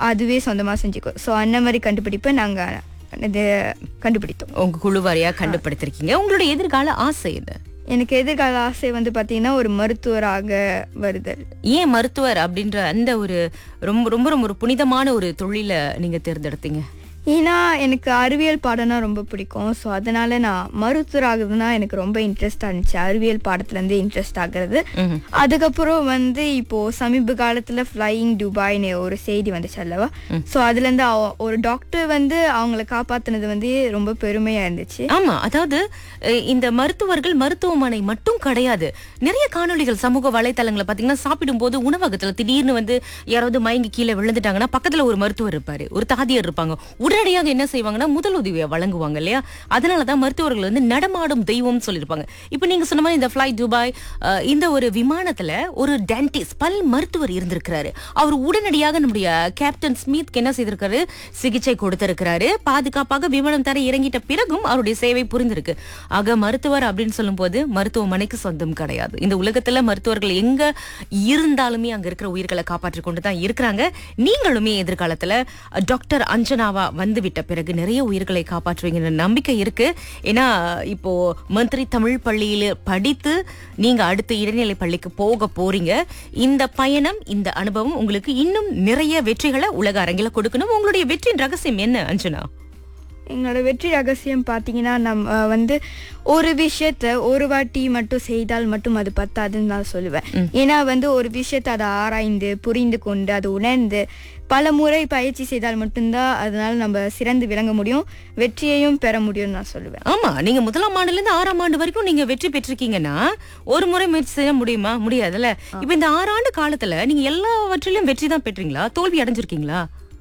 அதுவே சொந்தமாக செஞ்சுக்கோ ஸோ அந்த மாதிரி கண்டுபிடிப்பை நாங்கள் இது கண்டுபிடித்தோம் உங்க குழு வாரியா கண்டுபிடித்திருக்கீங்க உங்களுடைய எதிர்கால ஆசை இது எனக்கு எதிர்கால ஆசை வந்து பார்த்தீங்கன்னா ஒரு மருத்துவராக வருதல் ஏன் மருத்துவர் அப்படின்ற அந்த ஒரு ரொம்ப ரொம்ப ரொம்ப ஒரு புனிதமான ஒரு தொழிலை நீங்க தேர்ந்தெடுத்தீங்க ஏன்னா எனக்கு அறிவியல் பாடம்னா ரொம்ப பிடிக்கும் ஸோ அதனால நான் மருத்துவர் ஆகுதுன்னா எனக்கு ரொம்ப இன்ட்ரெஸ்டாக இருந்துச்சு அறிவியல் பாடத்துலேருந்து இன்ட்ரெஸ்ட் ஆகுறது ம்ஹும். அதுக்கப்புறம் வந்து இப்போ சமீப காலத்துல ஃப்ளையிங் துபாய்னு ஒரு செய்தி வந்துச்சு அல்லவா ஸோ அதுலேருந்து அவ- ஒரு டாக்டர் வந்து அவங்கள காப்பாத்துனது வந்து ரொம்ப பெருமையா இருந்துச்சு ஆமா அதாவது அஹ், இந்த மருத்துவர்கள் மருத்துவமனை மட்டும் கிடையாது நிறைய காணொளிகள் சமூக வலைத்தளங்களை பாத்தீங்கன்னா சாப்பிடும் போது உணவகத்துல திடீர்னு வந்து யாராவது மயங்கி கீழே விழுந்துட்டாங்கன்னா பக்கத்துல ஒரு மருத்துவர் இருப்பாரு ஒரு தாதியர் இருப்பாங்க உடனடியாக என்ன செய்வாங்கன்னா முதல் உதவியை வழங்குவாங்க இல்லையா அதனாலதான் மருத்துவர்கள் வந்து நடமாடும் தெய்வம்னு சொல்லியிருப்பாங்க இப்போ நீங்க சொன்ன மாதிரி இந்த ஃபிளை துபாய் அஹ், இந்த ஒரு விமானத்துல ஒரு டென்டிஸ்ட் பல் மருத்துவர் இருந்திருக்கிறாரு அவர் உடனடியாக நம்முடைய கேப்டன் ஸ்மித்க்கு என்ன செய்திருக்காரு சிகிச்சை கொடுத்திருக்கிறாரு பாதுகாப்பாக விமானம் தர இறங்கிட்ட பிறகும் அவருடைய சேவை புரிந்திருக்கு ஆக மருத்துவர் அப்படின்னு சொல்லும்போது மருத்துவமனைக்கு சொந்தம் கிடையாது இந்த உலகத்துல மருத்துவர்கள் எங்க இருந்தாலுமே அங்க இருக்கிற உயிர்களை காப்பாற்றி கொண்டு தான் இருக்கிறாங்க நீங்களுமே எதிர்காலத்துல அஹ், டாக்டர் அஞ்சனாவா வந்துவிட்ட பிறகு நிறைய உயிர்களை காப்பாற்றுவீங்கன்ற நம்பிக்கை இருக்கு ஏன்னா இப்போ மந்திரி தமிழ் பள்ளியில படித்து நீங்க அடுத்து இடைநிலை பள்ளிக்கு போக போறீங்க இந்த பயணம் இந்த அனுபவம் உங்களுக்கு இன்னும் நிறைய வெற்றிகளை உலக அரங்கில கொடுக்கணும் உங்களுடைய வெற்றியின் ரகசியம் என்ன அஞ்சனா எங்களோட வெற்றி ரகசியம் பார்த்தீங்கன்னா நம்ம வந்து ஒரு விஷயத்த ஒரு வாட்டி மட்டும் செய்தால் மட்டும் அது பத்தாதுன்னு நான் சொல்லுவேன் ஏன்னா வந்து ஒரு விஷயத்தை அதை ஆராய்ந்து புரிந்து கொண்டு அது உணர்ந்து பல முறை பயிற்சி செய்தால் மட்டும்தான் அதனால நம்ம சிறந்து விளங்க முடியும் வெற்றியையும் பெற முடியும்னு நான் சொல்லுவேன் ஆமா நீங்க முதலாம் ஆண்டுல இருந்து ஆறாம் ஆண்டு வரைக்கும் நீங்க வெற்றி பெற்றிருக்கீங்கன்னா ஒரு முறை முயற்சி செய்ய முடியுமா முடியாதுல்ல இப்ப இந்த ஆறு ஆண்டு காலத்துல நீங்க எல்லாவற்றிலும் வெற்றி தான் பெற்றீங்களா தோல்வி அடைஞ்சிருக்கீங்களா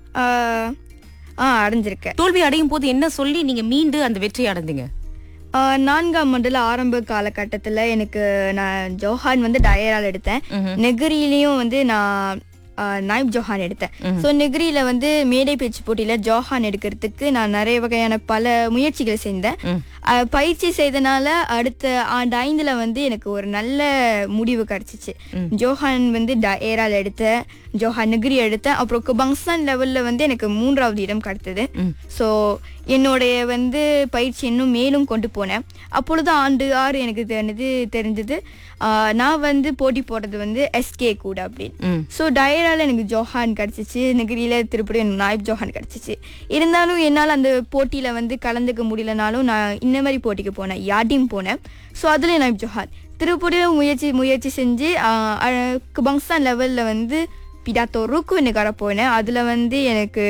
ஆஹ் ஆ அடைஞ்சிருக்கேன் தோல்வி அடையும் போது என்ன சொல்லி நீங்க மீண்டு அந்த வெற்றி அடைந்தீங்க ஆஹ் நான்காம் மண்டல ஆரம்ப காலகட்டத்தில் எனக்கு நான் ஜோஹான் வந்து டயரால் எடுத்தேன் நெகிரிலையும் வந்து நான் ஆஹ் நாயிப் ஜோஹான் எடுத்தேன் ஸோ நெகிரியில வந்து மேடை பேச்சு போட்டியில ஜோஹான் எடுக்கிறதுக்கு நான் நிறைய வகையான பல முயற்சிகள் செஞ்சேன் ஆஹ் பயிற்சி செய்தனால அடுத்த ஆண்டு ஐந்துல வந்து எனக்கு ஒரு நல்ல முடிவு கிடைச்சிச்சு ஜோஹான் வந்து டயரால் எடுத்தேன் ஜோஹான் நெகிரி எடுத்தேன் அப்புறம் குபங்சான் லெவல்ல வந்து எனக்கு மூன்றாவது இடம் கிடைத்தது ஸோ என்னுடைய வந்து பயிற்சி இன்னும் மேலும் கொண்டு போனேன் அப்பொழுது ஆண்டு ஆறு எனக்கு தெரிஞ்சது தெரிஞ்சது ஆஹ் நான் வந்து போட்டி போடுறது வந்து எஸ்கே கூட அப்படின்னு ம். ஸோ டயரால எனக்கு ஜோஹான் கிடச்சிச்சு நெகிரியில திருப்படியும் எனக்கு நாயிப் ஜோஹான் கிடச்சிச்சு இருந்தாலும் என்னால் அந்த போட்டியில் வந்து கலந்துக்க முடியலனாலும் நான் இந்த மாதிரி போட்டிக்கு போனேன் யாடிம் போனேன் ஸோ அதுலேயும் நாயிப் ஜோஹான் திருப்படியும் முயற்சி முயற்சி செஞ்சு குபங்சான் லெவலில் வந்து பிடாத்தோ ருக்கு நெகார போனேன் அதில் வந்து எனக்கு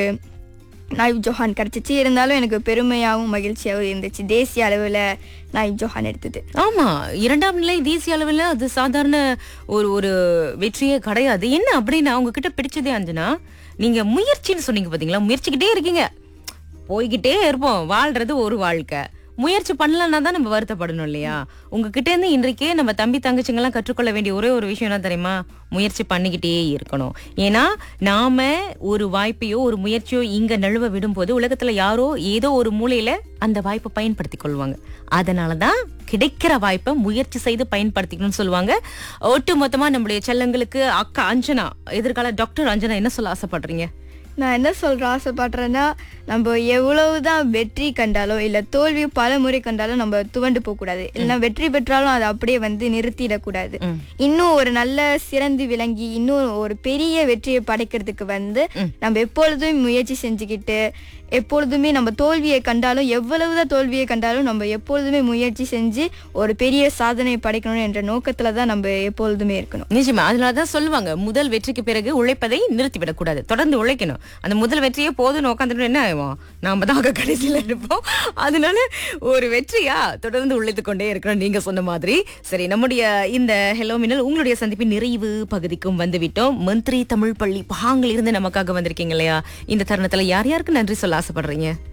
நாயிப் ஜோஹான் கிடச்சிச்சு இருந்தாலும் எனக்கு பெருமையாகவும் மகிழ்ச்சியாகவும் இருந்துச்சு தேசிய அளவில் நாயிப் ஜோஹான் எடுத்தது ஆமா இரண்டாம் நிலை தேசிய அளவில் அது சாதாரண ஒரு ஒரு வெற்றியே கிடையாது என்ன அப்படின்னா அவங்க கிட்ட பிடிச்சதே அஞ்சனா நீங்க முயற்சின்னு சொன்னீங்க பாத்தீங்களா முயற்சிக்கிட்டே இருக்கீங்க போய்கிட்டே இருப்போம் வாழ்றது ஒரு வாழ்க்கை முயற்சி பண்ணலன்னா தான் நம்ம வருத்தப்படணும் இல்லையா உங்ககிட்ட இருந்து இன்றைக்கே நம்ம தம்பி தங்கச்சிங்கெல்லாம் கற்றுக்கொள்ள வேண்டிய ஒரே ஒரு விஷயம் என்ன தெரியுமா முயற்சி பண்ணிக்கிட்டே இருக்கணும் ஏன்னா நாம ஒரு வாய்ப்பையோ ஒரு முயற்சியோ இங்க நழுவ விடும்போது உலகத்துல யாரோ ஏதோ ஒரு மூலையில அந்த வாய்ப்பை பயன்படுத்தி கொள்வாங்க அதனாலதான் கிடைக்கிற வாய்ப்பை முயற்சி செய்து பயன்படுத்திக்கணும்னு சொல்லுவாங்க ஒட்டு மொத்தமா நம்முடைய செல்லங்களுக்கு அக்கா அஞ்சனா எதிர்கால டாக்டர் அஞ்சனா என்ன சொல்ல ஆசைப்படுறீங்க நான் என்ன சொல்ற ஆசைப்படுறேன்னா நம்ம எவ்வளவுதான் வெற்றி கண்டாலும் இல்ல தோல்வி பல முறை கண்டாலும் நம்ம துவண்டு போக கூடாது இல்லைன்னா வெற்றி பெற்றாலும் அதை அப்படியே வந்து நிறுத்திடக்கூடாது இன்னும் ஒரு நல்ல சிறந்து விளங்கி இன்னும் ஒரு பெரிய வெற்றியை படைக்கிறதுக்கு வந்து நம்ம எப்பொழுதும் முயற்சி செஞ்சுக்கிட்டு எப்பொழுதுமே நம்ம தோல்வியை கண்டாலும் எவ்வளவுதான் தோல்வியை கண்டாலும் நம்ம எப்பொழுதுமே முயற்சி செஞ்சு ஒரு பெரிய சாதனை படைக்கணும் என்ற நோக்கத்துல தான் நம்ம எப்பொழுதுமே இருக்கணும் நிஜமா அதனாலதான் சொல்லுவாங்க முதல் வெற்றிக்கு பிறகு உழைப்பதை நிறுத்திவிடக் கூடாது தொடர்ந்து உழைக்கணும் அந்த முதல் வெற்றியே போதும்னு உட்காந்துட்டு என்ன ஆகும் நாம தான் அங்க கடைசியில இருப்போம் அதனால ஒரு வெற்றியா தொடர்ந்து உழைத்து கொண்டே இருக்கிறோம் நீங்க சொன்ன மாதிரி சரி நம்முடைய இந்த ஹெலோ மின்னல் உங்களுடைய சந்திப்பின் நிறைவு பகுதிக்கும் வந்து விட்டோம் மந்திரி தமிழ் பள்ளி பாங்கில் இருந்து நமக்காக வந்திருக்கீங்க இல்லையா இந்த தருணத்துல யார் யாருக்கு நன்றி சொல்ல ஆசைப்படுறீங்க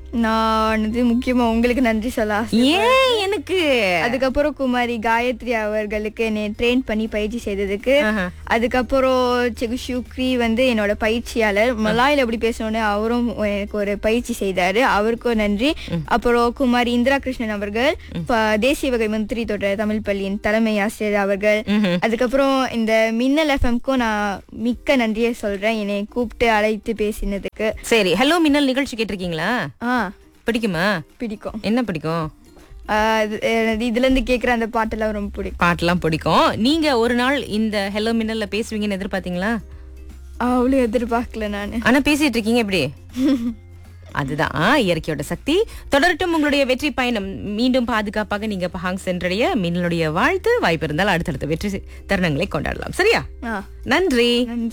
நான் வந்து முக்கியமா உங்களுக்கு நன்றி சொல்ல ஆசை ஏன் எனக்கு அதுக்கப்புறம் குமாரி காயத்ரி அவர்களுக்கு என்னை ட்ரெயின் பண்ணி பயிற்சி செய்ததுக்கு ஆஹா. அதுக்கப்புறம் செகு ஷுக்ரி வந்து என்னோட பயிற்சியாளர் மலாயில எப்படி பேசணும்னு அவரும் எனக்கு ஒரு பயிற்சி செய்தாரு அவருக்கும் நன்றி அப்புறம் குமாரி இந்திரா கிருஷ்ணன் அவர்கள் ப- தேசிய வகை மந்திரி தொடர் தமிழ் பள்ளியின் தலைமை ஆசிரியர் அவர்கள் ம்ஹும். அதுக்கப்புறம் இந்த மின்னல் எஃப்எம்க்கும் நான் மிக்க நன்றியை சொல்றேன் என்னை கூப்பிட்டு அழைத்து பேசினதுக்கு சரி ஹலோ மின்னல் நிகழ்ச்சி கேட்டிருக்கீங்களா ஆ பிடிக்குமா பிடிக்கும் என்ன பிடிக்கும் ஆ, இது- எனக்கு இதுல இருந்து கேக்குற அந்த பாட்டெல்லாம் ரொம்ப பிடிக்கும் பாட்டெல்லாம் பிடிக்கும் நீங்க ஒரு நாள் இந்த ஹலோ மின்னல்ல பேசுவீங்கன்னு எதிர்பார்த்தீங்களா அவ்வளவு எதிர்பார்க்கல நானு ஆனா பேசிட்டு இருக்கீங்க எப்படி அதுதான் ஆ, இயற்கையோட சக்தி தொடரட்டும் உங்களுடைய வெற்றி பயணம் மீண்டும் பாதுகாப்பாக நீங்க பஹாங் சென்றடைய மின்னலுடைய வாழ்த்து வாய்ப்பு இருந்தால் அடுத்தடுத்த வெற்றி தருணங்களை கொண்டாடலாம் சரியா ஆ நன்றி நன்றி